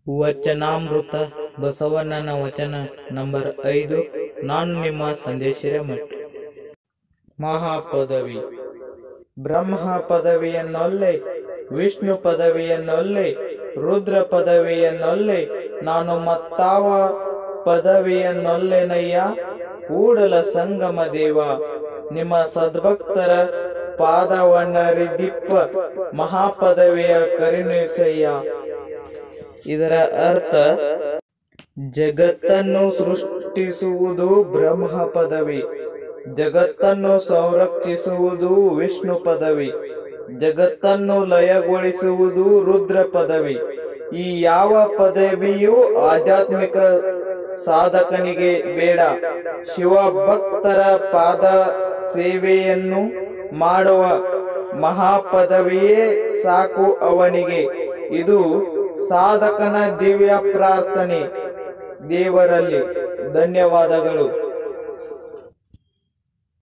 ವಚನಾಮೃತ ಬಸವಣ್ಣನ ವಚನ ನಂಬರ್ ಐದು ನಾನು ನಿಮ್ಮ ಸಂದೇಶ ಮಠ ಮಹಾಪದವಿ ಬ್ರಹ್ಮ ಪದವಿಯನ್ನೊಲ್ಲೆ ವಿಷ್ಣು ಪದವಿಯನ್ನೊಲ್ಲೆ ರುದ್ರ ಪದವಿಯನ್ನೊಲ್ಲೆ ನಾನು ಮತ್ತಾವ ಪದವಿಯನ್ನೊಲ್ಲೆನಯ್ಯ ಕೂಡಲ ಸಂಗಮ ದೇವ ನಿಮ್ಮ ಸದ್ಭಕ್ತರ ಪಾದವನ್ನರಿದಿಪ್ಪ ಮಹಾಪದವಿಯ ಕರುಣಿಸಯ್ಯ ಇದರ ಅರ್ಥ ಜಗತ್ತನ್ನು ಸೃಷ್ಟಿಸುವುದು ಬ್ರಹ್ಮ ಪದವಿ ಜಗತ್ತನ್ನು ಸಂರಕ್ಷಿಸುವುದು ವಿಷ್ಣು ಪದವಿ ಜಗತ್ತನ್ನು ಲಯಗೊಳಿಸುವುದು ರುದ್ರ ಪದವಿ ಈ ಯಾವ ಪದವಿಯೂ ಆಧ್ಯಾತ್ಮಿಕ ಸಾಧಕನಿಗೆ ಬೇಡ ಶಿವ ಭಕ್ತರ ಪಾದ ಸೇವೆಯನ್ನು ಮಾಡುವ ಮಹಾಪದವಿಯೇ ಸಾಕು ಅವನಿಗೆ ಇದು ಸಾಧಕನ ದಿವ್ಯ ಪ್ರಾರ್ಥನೆ ದೇವರಲ್ಲಿ ಧನ್ಯವಾದಗಳು